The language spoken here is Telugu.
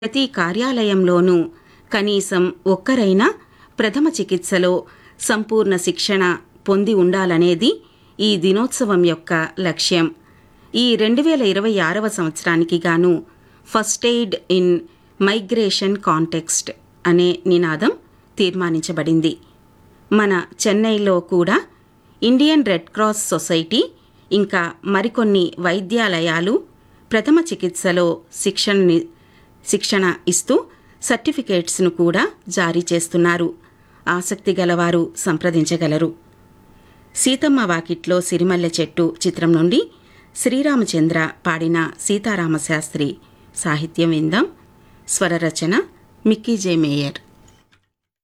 ప్రతి కార్యాలయంలోనూ కనీసం ఒక్కరైనా ప్రథమ చికిత్సలో సంపూర్ణ శిక్షణ పొంది ఉండాలనేది ఈ దినోత్సవం యొక్క లక్ష్యం ఈ రెండు వేల ఇరవై ఆరవ సంవత్సరానికి గాను first aid in migration context అనే నినాదం తీర్మానించబడింది మన చెన్నైలో కూడా ఇండియన్ రెడ్ క్రాస్ సొసైటీ ఇంకా మరికొన్ని వైద్యాలయాలు ప్రథమ చికిత్సలో శిక్షణని శిక్షణ ఇస్తూ సర్టిఫికేట్స్ను కూడా జారీ చేస్తున్నారు ఆసక్తి గలవారు సంప్రదించగలరు సీతమ్మ వాకిట్లో సిరిమల్లె చెట్టు చిత్రం నుండి శ్రీరామచంద్ర పాడిన సీతారామశాస్త్రి సాహిత్యం విందాం స్వరరచన మిక్కీ జే మేయర్